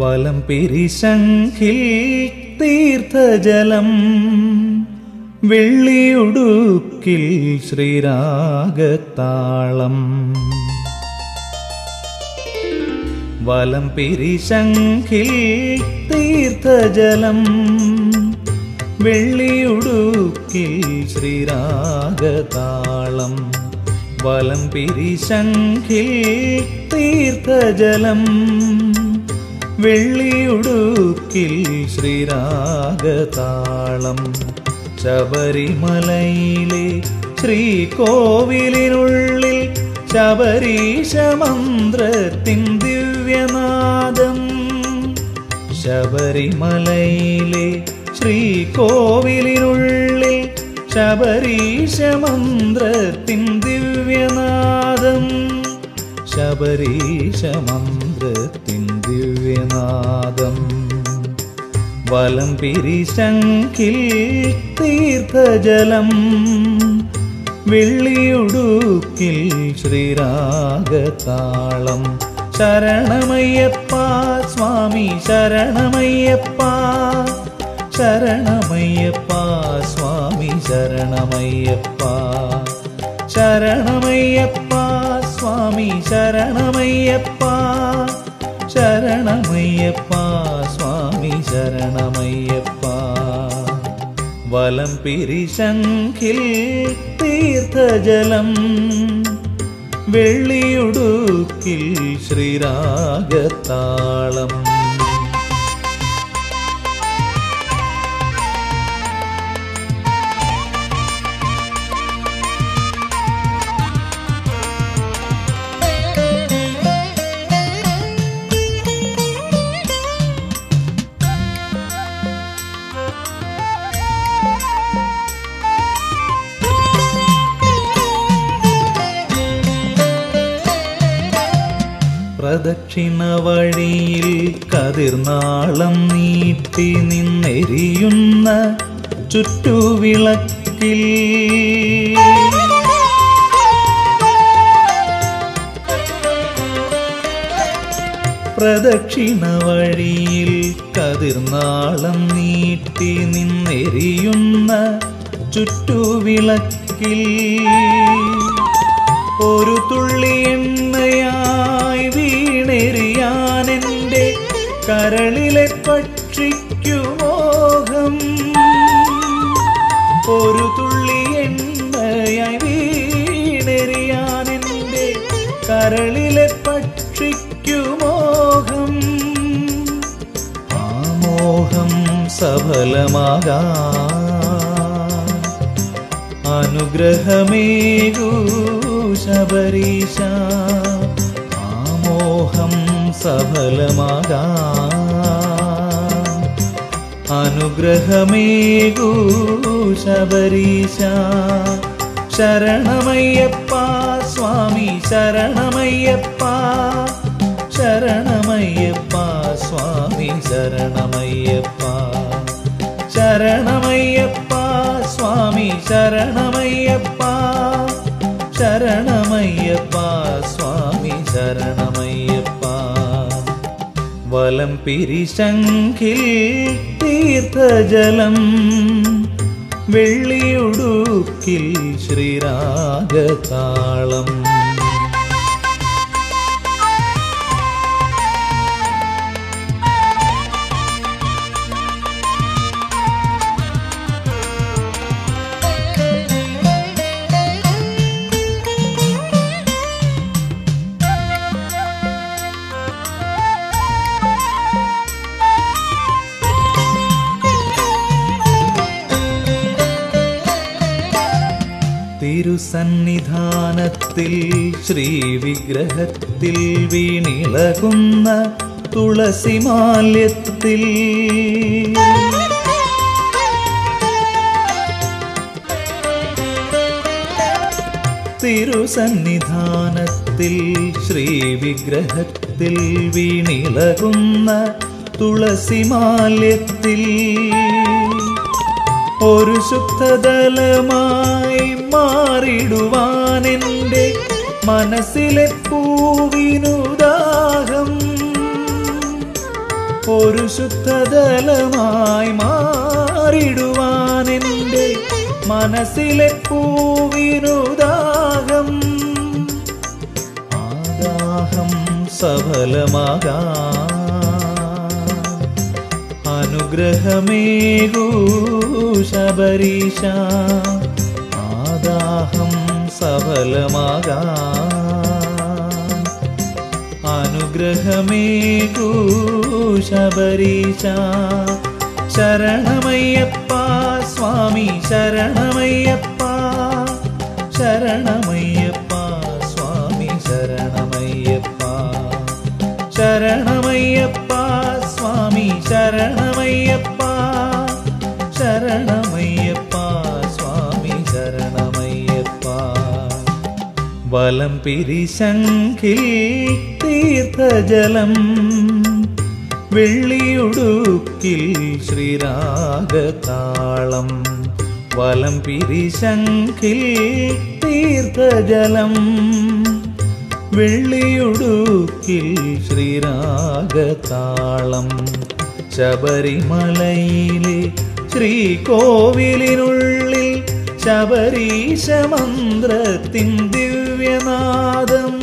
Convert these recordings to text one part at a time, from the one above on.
വലം പിരിശംഖിൽ തീർത്ഥജലം വെള്ളിയുടുക്കിൽ ശ്രീരാഗത്താളം വലം പിരിശംഖിൽ തീർത്ഥജലം വെള്ളിയുടുക്കിൽ ശ്രീരാഗതാളം വലം പിരിശംഖിൽ തീർത്ഥജലം വെള്ളിയുടുക്കിൽ ശ്രീരാഗതാളം ശബരിമലയിലെ ശ്രീകോവിലിനുള്ളിൽ ശബരീശമന്ത്രത്തിൻ ദിവ്യനാദം ശബരിമലയിലെ ശ്രീകോവിലിനുള്ളിൽ ശബരീശമന്ത്രത്തിൻ ദിവ്യനാദം ശബരീശമന്ത്രത്തിൻ ദിവ്യനാദം വലം പിരിശംഖിൽ തീർത്ഥജലം വെള്ളിയുടുക്കിൽ ശ്രീരാഗതാളം ശരണമയ്യപ്പ സ്വാമി ശരണമയ്യപ്പ ശരണമയ്യപ്പ സ്വാമി ശരണമയ്യപ്പ ശരണമയ്യപ്പ സ്വാമി ശരണമയ്യപ്പ ശരണമയ്യപ്പ സ്വാമി ശരണമയ്യപ്പ വലം പിരിശംഖിൽ തീർത്ഥജലം വെള്ളിയുടുക്കിൽ ശ്രീരാഗത്താളം പ്രദക്ഷിണ വഴിയിൽ കതിർനാളം നീട്ടി നിന്നെരിയുന്ന ചുറ്റുവിളക്കിൽ പ്രദക്ഷിണ വഴിയിൽ കതിർനാളം നീട്ടി നിന്നെരിയുന്ന ചുറ്റുവിളക്കിൽ ഒരു തുള്ളി എണ്ണയായി വീണെറിയാൻ എൻ്റെ കരളിലെ പക്ഷിക്കു മോഹം ഒരു തുള്ളി എണ്ണയായി വീണെറിയാൻ എൻ്റെ കരളിലെ പക്ഷിക്കു മോഹം ആ മോഹം സഫലമാകാ അനുഗ്രഹമേകൂ ശബരീശ ആമോഹം സഫലമാകാ അനുഗ്രഹമേകൂ ശബരീശ ശരണമയ്യപ്പ സ്വാമി ശരണമയ്യപ്പ ശരണമയ്യപ്പ സ്വാമി ശരണമയ്യപ്പ ശരണമയ്യപ്പ സ്വാമി ശരണമയ്യപ്പ ശരണമയ്യപ്പ സ്വാമി ശരണമയ്യപ്പ വലം പിരിശംഖിൽ തീർത്ഥജലം വെള്ളിയുടുക്കിൽ ശ്രീരാഗതാളം തിരുസന്നിധാനത്തിൽ ശ്രീവിഗ്രഹത്തിൽ വീണിളകുന്ന തുളസിമാല്യത്തിൽ തിരുസന്നിധാനത്തിൽ ശ്രീവിഗ്രഹത്തിൽ വീണിളകുന്ന തുളസിമാല്യത്തിൽ ഒരു ശുദ്ധതലമായി മാറിടുവാൻ എൻ്റെ മനസ്സിലെ പൂവിനുദാഹം ഒരു ശുദ്ധതലമായി മാറിടുവാൻ എൻ്റെ മനസ്സിലെ പൂവിനുദാഹം ആദാഹം സഫലമാകാം അനുഗ്രഹമേകൂ ശബരീശ ആദാഹം സഫലമാകാം അനുഗ്രഹമേകൂ ശബരീശ ശരണമയ്യപ്പ സ്വാമി ശരണമയ്യപ്പ ശരണമയ്യപ്പ സ്വാമി ശരണമയ്യപ്പ ശരണമയ്യപ്പ സ്വാമി ശരണമയ്യപ്പ ശരണമയ്യപ്പ സ്വാമി ശരണമയ്യപ്പ വലം പിരിശങ്കിൽ തീർത്ഥജലം വെള്ളിയുടുക്കിൽ ശ്രീരാഗതാളം വലം പിരിശങ്കിൽ തീർത്ഥജലം വെള്ളിയുടുക്കിൽ ശ്രീരാഗതാളം ശബരിമലയിലെ ശ്രീകോവിലിനുള്ളിൽ ശബരീശ മന്ത്രത്തിൻ ദിവ്യനാദം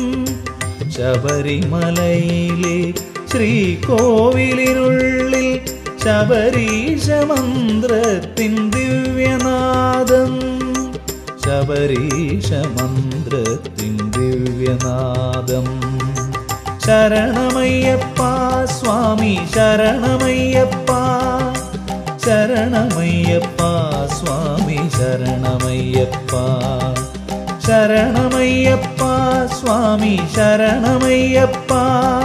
ശബരിമലയിലെ ശ്രീകോവിലിനുള്ളിൽ ശബരീശ മന്ത്രത്തിൻ ദിവ്യനാദം ശബരീശ മന്ത്രത്തിൻ ദിവ്യനാദം ശരണമയ്യപ്പ സ്വാമി ശരണമയ്യപ്പ ശരണമയ്യപ്പ സ്വാമി ശരണമയ്യപ്പ ശരണമയ്യപ്പ സ്വാമി ശരണമയ്യപ്പ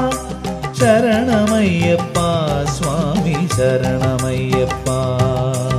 ശരണമയ്യപ്പ സ്വാമി ശരണമയ്യപ്പ